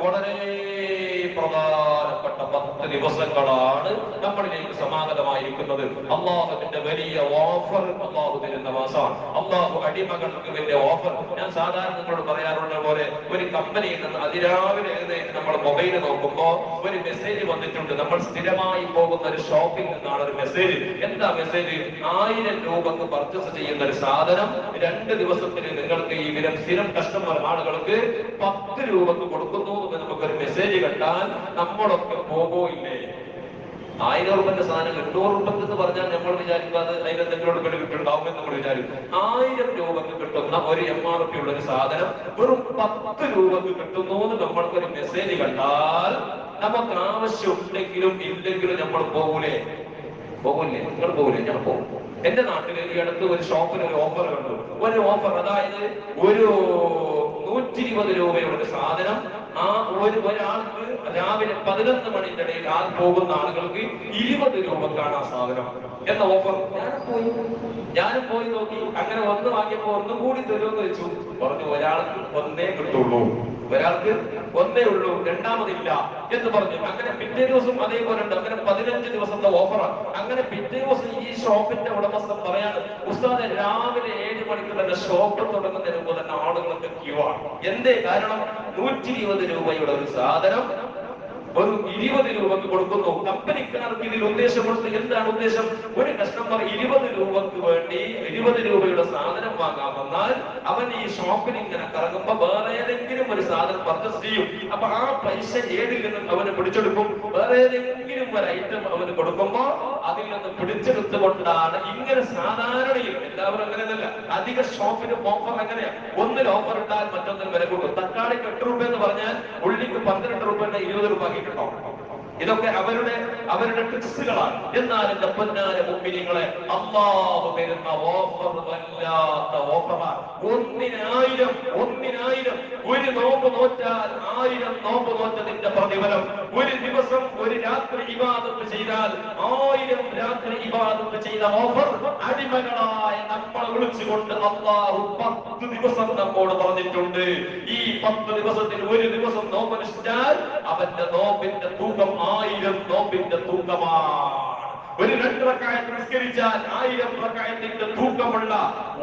വളരെ പ്രധാനപ്പെട്ട പത്ത് ദിവസങ്ങളാണ് നമ്മളിലേക്ക് സമാഗതമായിരിക്കുന്നത് അള്ളാഹുവിന്റെ വലിയ ഓഫർ അള്ളാഹു തരുന്ന മാസമാണ് അള്ളാഹു അടിമകൾക്ക് വലിയ ഓഫർ ഞാൻ സാധാരണ നിങ്ങളോട് പറയാറുള്ള പോലെ ഒരു കമ്പനിയിൽ നിന്ന് അതിരാവിലെ എഴുന്നേറ്റ് നമ്മൾ മൊബൈൽ നോക്കുമ്പോ ഒരു മെസ്സേജ് വന്നിട്ടുണ്ട് നമ്മൾ സ്ഥിരമായി പോകുന്ന ഒരു ഷോപ്പിൽ നിന്നാണ് ഒരു മെസ്സേജ് എന്താ മെസ്സേജ് ആയിരം രൂപക്ക് പർച്ചേസ് ചെയ്യുന്ന ഒരു സാധനം രണ്ട് ദിവസത്തിന് നിങ്ങൾക്ക് ഈ വിധം സ്ഥിരം കസ്റ്റമർ ആളുകൾക്ക് പത്ത് രൂപക്ക് കൊടുക്കുന്നു എന്ന് നമുക്കൊരു മെസ്സേജ് കണ്ടാൽ നമ്മളൊക്കെ പോകോ ഇല്ലേ ആയിരം റുപ്പന്റെ സാധനം എണ്ണൂറ് റുപ്പക്ക് എന്ന് പറഞ്ഞാൽ നമ്മൾ വിചാരിക്കും അത് അതിനെന്തെങ്കിലും വില കിട്ടുണ്ടാവുമെന്ന് നമ്മൾ വിചാരിക്കും ആയിരം രൂപക്ക് കിട്ടുന്ന ഒരു എം ആർ പി ഉള്ള ഒരു സാധനം വെറും പത്ത് രൂപക്ക് കിട്ടുന്നു എന്ന് നമ്മൾക്ക് ഒരു മെസ്സേജ് കണ്ടാൽ നമുക്ക് ആവശ്യമുണ്ടെങ്കിലും ഇല്ലെങ്കിലും നമ്മൾ പോകൂലേ പോകൂലേ നിങ്ങൾ പോകൂലേ ഞാൻ പോകും എന്റെ നാട്ടിൽ ഈ അടുത്ത് ഒരു ഷോപ്പിൽ ഒരു ഓഫർ കണ്ടു ഒരു ഓഫർ അതായത് ഒരു നൂറ്റി ഇരുപത് രൂപയുടെ ഒരു സാധനം ആ ഒരു ഒരാൾക്ക് രാവിലെ പതിനൊന്ന് മണിന്റെ ഇടയിൽ ആ പോകുന്ന ആളുകൾക്ക് ഇരുപത് രൂപക്കാണ് ആ സാധനം എന്ന ഓഫർ ഞാനും പോയി ഞാനും പോയി നോക്കി അങ്ങനെ ഒന്ന് വാങ്ങിയപ്പോ ഒന്നും കൂടി തരുമെന്ന് വെച്ചു പറഞ്ഞു ഒരാൾക്ക് ഒന്നേ കിട്ടുള്ളൂ ഒരാൾക്ക് ഒന്നേ ഉള്ളൂ രണ്ടാമതില്ല എന്ന് പറഞ്ഞു അങ്ങനെ പിറ്റേ ദിവസം അതേപോലെ ഉണ്ട് അങ്ങനെ പതിനഞ്ച് ദിവസത്തെ ഓഫറാണ് അങ്ങനെ പിറ്റേ ദിവസം ഈ ഷോപ്പിന്റെ ഉടമസ്ഥൻ പറയാണ് ഉസ്താദെ രാവിലെ ഏഴ് മണിക്ക് തന്നെ ഷോപ്പ് തുടങ്ങുന്നതിന് മുമ്പ് തന്നെ ആളുകളൊക്കെ ക്യൂ ആണ് എന്തേ കാരണം നൂറ്റി ഇരുപത് രൂപയുടെ ഒരു സാധനം ഒരു ഇരുപത് രൂപക്ക് കൊടുക്കുന്നു കമ്പനിക്കാർക്ക് ഇതിൽ ഉദ്ദേശമുള്ളത് എന്താണ് ഉദ്ദേശം ഒരു കസ്റ്റമർ ഇരുപത് രൂപക്ക് വേണ്ടി ഇരുപത് രൂപയുടെ സാധനം വാങ്ങാൻ വന്നാൽ അവൻ ഈ ഷോപ്പിൽ ഇങ്ങനെ കറങ്ങുമ്പോ വേറെ ഏതെങ്കിലും ഒരു സാധനം പർച്ചേസ് ചെയ്യും അപ്പൊ ആ പൈസ ഏതിൽ നിന്നും അവന് പിടിച്ചെടുക്കും വേറെ ഏതെങ്കിലും ഒരു ഐറ്റം അവന് കൊടുക്കുമ്പോ അതിൽ നിന്ന് പിടിച്ചെടുത്തുകൊണ്ടാണ് ഇങ്ങനെ സാധാരണയിൽ എല്ലാവരും അങ്ങനെയല്ല അധിക ഷോപ്പിന് ഓഫർ അങ്ങനെയാ ഒന്നിൽ ഓഫർ ഇട്ടാൽ മറ്റൊന്നിൽ വില കൊടുക്കും തക്കാളിക്ക് എട്ട് രൂപ എന്ന് പറഞ്ഞാൽ ഉള്ളിക്ക് പന്ത്രണ്ട് രൂപയുടെ ഇരുപത് രൂപ ആക്കിയിട്ടുണ്ടോ ഇതൊക്കെ അവരുടെ അവരുടെ ട്രിക്സുകളാണ് എന്നാൽ എന്റെ പൊന്നാര മുമ്പിനിങ്ങളെ അള്ളാഹു തരുന്ന ഓഫർ വല്ലാത്ത ഓഫറാണ് ഒന്നിനായിരം ഒന്നിനായിരം ഒരു നോമ്പ് നോറ്റാൽ ആയിരം നോമ്പ് നോറ്റതിന്റെ പ്രതിഫലം ഒരു ദിവസം ഒരു രാത്രി ഇബാദത്ത് ചെയ്താൽ ആയിരം രാത്രി ഇബാദത്ത് ചെയ്ത ഓഫർ അടിമകളായ നമ്മൾ വിളിച്ചുകൊണ്ട് അള്ളാഹു പത്ത് ദിവസം നമ്മോട് പറഞ്ഞിട്ടുണ്ട് ഈ പത്ത് ദിവസത്തിൽ ഒരു ദിവസം നോമ്പനുഷ്ഠിച്ചാൽ അവന്റെ നോമ്പിന്റെ തൂക്കം ആയിരം നോമ്പിന്റെ തൂക്കമാണ് ഒരു രണ്ട് റക്കായത്ത് നിസ്കരിച്ചാൽ ആയിരം റക്കായത്തിന്റെ തൂക്കമുള്ള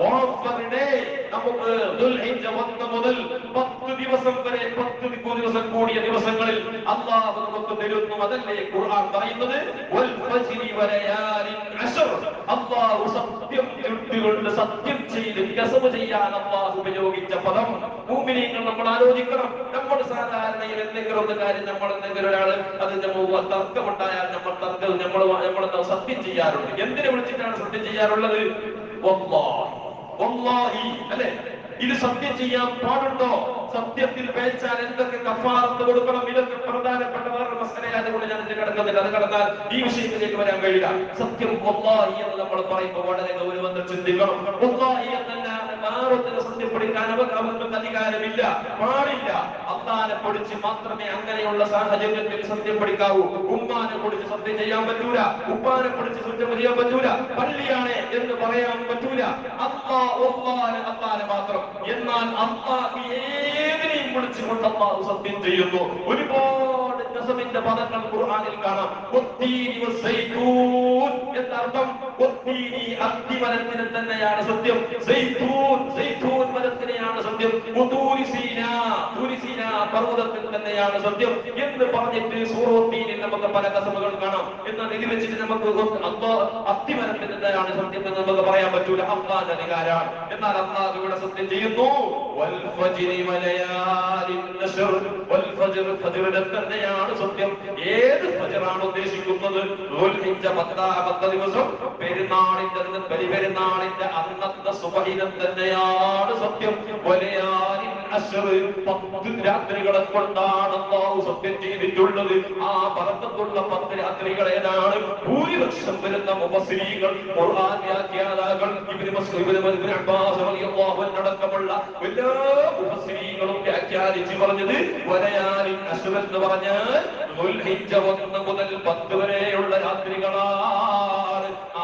ഓഫറിനെ നമുക്ക് ദുൽഹിജ്ജ ഒന്ന് മുതൽ പത്ത് ദിവസം വരെ പത്ത് ദി- ദിവസം കൂടിയ ദിവസങ്ങളിൽ അള്ളാഹു നമുക്ക് തരുന്നു അതല്ലേ ഖുർആൻ പറയുന്നത് വൽ ഫജ്രി വലയാലിൻ അശ്ർ അള്ളാഹു സത്യം ചുട്ടുകൊണ്ട് സത്യം ചെയ്ത് കസബ് ചെയ്യാൻ അള്ളാഹു ഉപയോഗിച്ച പദം ഭൂമിനികൾ നമ്മൾ ആലോചിക്കണം നമ്മൾ സാധാരണയിൽ എന്തെങ്കിലും ഒരു കാര്യം നമ്മൾ എന്തെങ്കിലും ഒരാൾ അതിന്റെ മുമ്പ് തർക്കമുണ്ടായാൽ നമ്മൾ തർക്കം നമ്മൾ നമ്മൾ സത്യം ചെയ്യാറുണ്ട് എന്തിനെ വിളിച്ചിട്ടാണ് സത്യം ചെയ്യാറുള്ളത് വല്ലാഹി. വല്ലാഹി അല്ലെ ഇത് സത്യം ചെയ്യാൻ പാടുണ്ടോ സത്യത്തിൽ പേച്ചാൽ എന്തൊക്കെ കഫാറത്ത് കൊടുക്കണം ഇതൊക്കെ പ്രധാനപ്പെട്ട വേറൊരു മസലയാണ് അതുകൊണ്ട് ഞാൻ ഇതിൽ കിടക്കുന്നില്ല അത് കടന്നാൽ ഈ വിഷയത്തിലേക്ക് വരാൻ കഴിയില്ല സത്യം വല്ലാഹി എന്ന് നമ്മൾ പറയുമ്പോൾ വളരെ ഗൗരവത്തിൽ ചിന്തിക്കണം വല്ലാഹി എന്നല്ല ആറത്തിന് സത്യപ്പെടുത്താൻ അവർ അവർക്ക് അധികാരമില്ല പാടില്ല അള്ളാനെ പൊടിച്ച് മാത്രമേ അങ്ങനെയുള്ള സാഹചര്യത്തിൽ സത്യം പഠിക്കാവൂ ഉമ്മാനെ പൊടിച്ച് സത്യം ചെയ്യാൻ പറ്റൂല ഉപ്പാനെ പൊടിച്ച് സത്യം ചെയ്യാൻ പറ്റൂല പള്ളിയാണ് എന്ന് പറയാൻ പറ്റൂല അള്ളാ ഒന്നാന് അള്ളാനെ മാത്രം എന്നാൽ അള്ളാഹ് ഏതിനെയും വിളിച്ചുകൊണ്ട് അള്ളാഹു സത്യം ചെയ്യുന്നു ഒരുപാട് കസമിന്റെ പദങ്ങൾ ഖുർആനിൽ കാണാം ഒത്തീനി വസ്സൈത്തൂൻ എന്നർത്ഥം ഒത്തീനി അത്തിമരത്തിന് തന്നെയാണ് സത്യം സൈത്തൂൻ സൈത്തൂൻ മരത്തിനെയാണ് സത്യം ഉതൂരി സീന തൂരി സീന പർവ്വതത്തിൽ തന്നെയാണ് സത്യം എന്ന് പറഞ്ഞിട്ട് സൂറോത്തീനിൽ നമുക്ക് പല കസമുകൾ കാണാം എന്നാൽ ഇത് വെച്ചിട്ട് നമുക്ക് അള്ളാ അത്തിമരത്തിന് തന്നെയാണ് സത്യം എന്ന് നമുക്ക് പറയാൻ പറ്റൂല അള്ളാന്റെ അധികാരാണ് എന്നാൽ അള്ളാഹ് ഇവിടെ സത്യം ചെയ്യുന്നു വൽ ഫജ്രി വലയാലിൻ നശ്ർ വൽ ഫജ്ർ ഫജ്റിനെ തന്നെയാണ് സത്യം ഏത് ഫജ്റാണ് ഉദ്ദേശിക്കുന്നത് ദുൽഹിജ്ജ പത്താമത്തെ ദിവസം പെരുന്നാളിന്റെ അന്ന് ബലിപെരുന്നാളിന്റെ അന്നത്തെ സുബഹിനെ തന്നെയാണ് സത്യം വലയാലിൻ അശ്ർ പത്ത് രാത്രികളെ കൊണ്ടാണ് അള്ളാഹു സത്യം ചെയ്തിട്ടുള്ളത് ആ പറക്കത്തുള്ള പത്ത് രാത്രികൾ ഏതാണ് ഭൂരിപക്ഷം വരുന്ന മുബസ്സിരീകൾ ഖുർആൻ വ്യാഖ്യാതാക്കൾ Ibn Masud Ibn Ibn Abbas റളിയല്ലാഹു അൻഹു അടക്കമുള്ള എല്ലാ മുഫസ്സിരീകളും വ്യാഖ്യാനിച്ച് പറഞ്ഞത് വലയാലിൻ അശ്ർ എന്ന് പറഞ്ഞാൽ ദുൽഹിജ്ജ ഒന്ന് മുതൽ പത്ത് വരെയുള്ള രാത്രികളാണ് ആ രാത്രി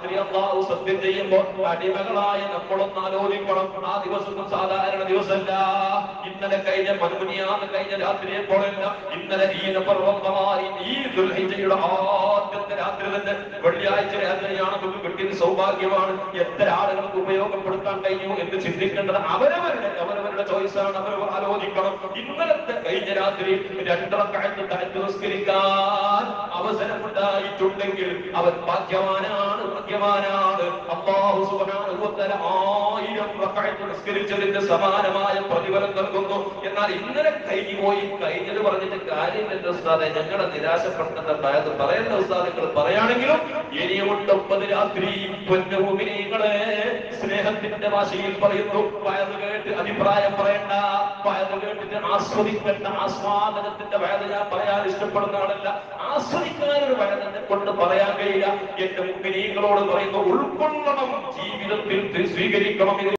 രാത്രി അള്ളാഹു സത്യം ചെയ്യുമ്പോ അടിമകളായ നമ്മളൊന്ന് ആലോചിക്കണം ആ ദിവസം സാധാരണ ദിവസമല്ല ഇന്നലെ കഴിഞ്ഞ മനുമുനിയാന്ന് കഴിഞ്ഞ രാത്രിയെ പോലല്ല ഇന്നലെ ഈ പർവ്വതമായി ഈ ദുൽഹിജയുടെ ആദ്യത്തെ രാത്രി തന്നെ വെള്ളിയാഴ്ച രാത്രിയാണ് നമുക്ക് കിട്ടിയത് സൗഭാഗ്യമാണ് എത്ര ആളുകൾക്ക് ഉപയോഗപ്പെടുത്താൻ കഴിഞ്ഞു എന്ന് ചിന്തിക്കേണ്ടത് അവരവരുടെ അവരവരുടെ ചോയ്സാണ് അവരവർ ആലോചിക്കണം ഇന്നലത്തെ കഴിഞ്ഞ രാത്രി രണ്ടറക്കാലത്ത് തരത്ത് നിസ്കരിക്കാൻ അവസരമുണ്ടായിട്ടുണ്ടെങ്കിൽ അവൻ ഭാഗ്യവാനാണ് ഭാഗ്യവാനാണ് അള്ളാഹു സുബ്ഹാനഹു വ തആല ആയിരം റക്അത്ത് നിസ്കരിച്ചതിന്റെ സമാനമായ പ്രതിഫലം നൽകുന്നു എന്നാൽ ഇന്നലെ കഴിഞ്ഞു പോയി കഴിഞ്ഞത് പറഞ്ഞിട്ട് കാര്യമില്ല ഉസ്താദെ ഞങ്ങളെ നിരാശപ്പെടുത്തുന്ന ഭയത് പറയുന്ന ഉസ്താദ് നിങ്ങൾ പറയുകയാണെങ്കിലും ഇനിയുമുണ്ട് ഒമ്പത് രാത്രി പൊന്നുഭൂമിനികളെ സ്നേഹത്തിന്റെ ഭാഷയിൽ പറയുന്നു വയത് കേട്ട് അഭിപ്രായം പറയണ്ട വയത് കേട്ടിട്ട് ആസ്വദിക്കേണ്ട ആസ്വാദനത്തിന്റെ വയത് ഞാൻ പറയാൻ ഇഷ്ടപ്പെടുന്ന ആളല്ല ആസ്വദിക്കാൻ ഒരു വയതിനെ കൊണ്ട് പറയാൻ കഴിയില്ല എന്റെ മുമ്പിനീങ്ങളോട് പറയുന്നു ഉൾക്കൊള്ളണം ജീവിതത്തിൽ സ്വീകരിക്കണം ഇത്